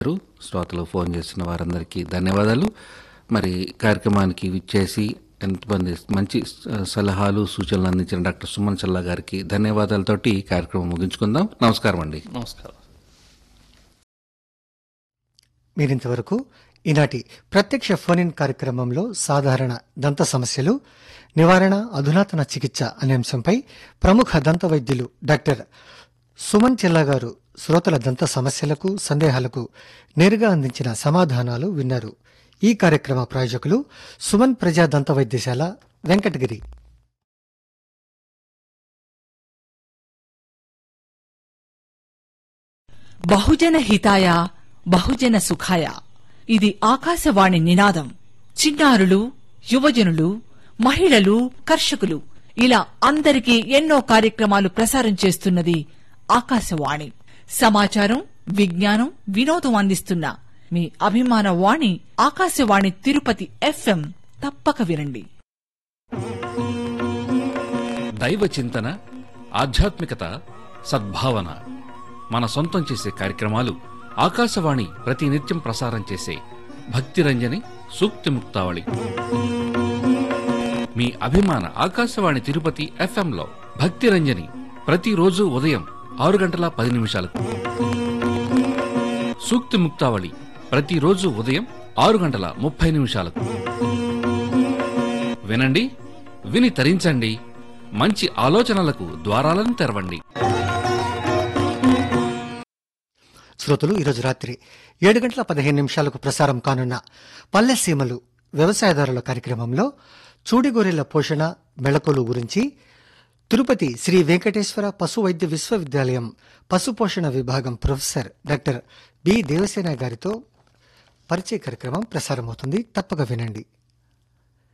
శ్రోతలు ఫోన్ చేసిన వారందరికీ ధన్యవాదాలు మరి కార్యక్రమానికి విచ్చేసి ఎంతమంది మంచి స- సలహాలు సూచనలు అందించిన డాక్టర్ సుమన్ చల్లా గారికి ధన్యవాదాలతోటి ఈ కార్యక్రమం ముగించుకుందాం నమస్కారం అండి నమస్కారం మీరింతవరకు ఈనాటి ప్రత్యక్ష ఫోన్ ఇన్ కార్యక్రమంలో సాధారణ దంత సమస్యలు నివారణ అధునాతన చికిత్స అనే అంశంపై ప్రముఖ దంత వైద్యులు డాక్టర్ సుమన్ చెల్లా గారు శ్రోతల దంత సమస్యలకు సందేహాలకు నేరుగా అందించిన సమాధానాలు విన్నారు ఈ కార్యక్రమ ప్రాయోజకులు సుమన్ ప్రజా దంత వైద్యశాల వెంకటగిరి బహుజన హితాయ బహుజన సుఖాయ ఇది ఆకాశవాణి నినాదం చిన్నారులు యువజనులు మహిళలు కర్షకులు ఇలా అందరికీ ఎన్నో కార్యక్రమాలు ప్రసారం చేస్తున్నది ఆకాశవాణి సమాచారం విజ్ఞానం వినోదం అందిస్తున్న మీ అభిమాన వాణి ఆకాశవాణి తిరుపతి ఎఫ్ఎం తప్పక వినండి దైవ చింతన ఆధ్యాత్మికత సద్భావన మన సొంతం చేసే కార్యక్రమాలు ఆకాశవాణి ప్రతి నిత్యం ప్రసారం చేసే భక్తిరంజని సూక్తి ముక్తావళి మీ అభిమాన ఆకాశవాణి తిరుపతి ఎఫ్ఎంలో భక్తిరంజని ప్రతిరోజు ఉదయం ఆరు గంటల పది నిమిషాలకు సూక్తి ముక్తావళి ప్రతిరోజు ఉదయం ఆరు గంటల ముప్పై నిమిషాలకు వినండి విని తరించండి మంచి ఆలోచనలకు ద్వారాలను తెరవండి శ్రోతలు ఈరోజు రాత్రి ఏడు గంటల పదిహేను నిమిషాలకు ప్రసారం కానున్న పల్లె సీమలు వ్యవసాయదారుల కార్యక్రమంలో చూడిగొర్రెల పోషణ మెళకులు గురించి తిరుపతి శ్రీ వెంకటేశ్వర పశు వైద్య విశ్వవిద్యాలయం పశు పోషణ విభాగం ప్రొఫెసర్ డాక్టర్ బి దేవసేన గారితో పరిచయ కార్యక్రమం ప్రసారమవుతుంది తప్పక వినండి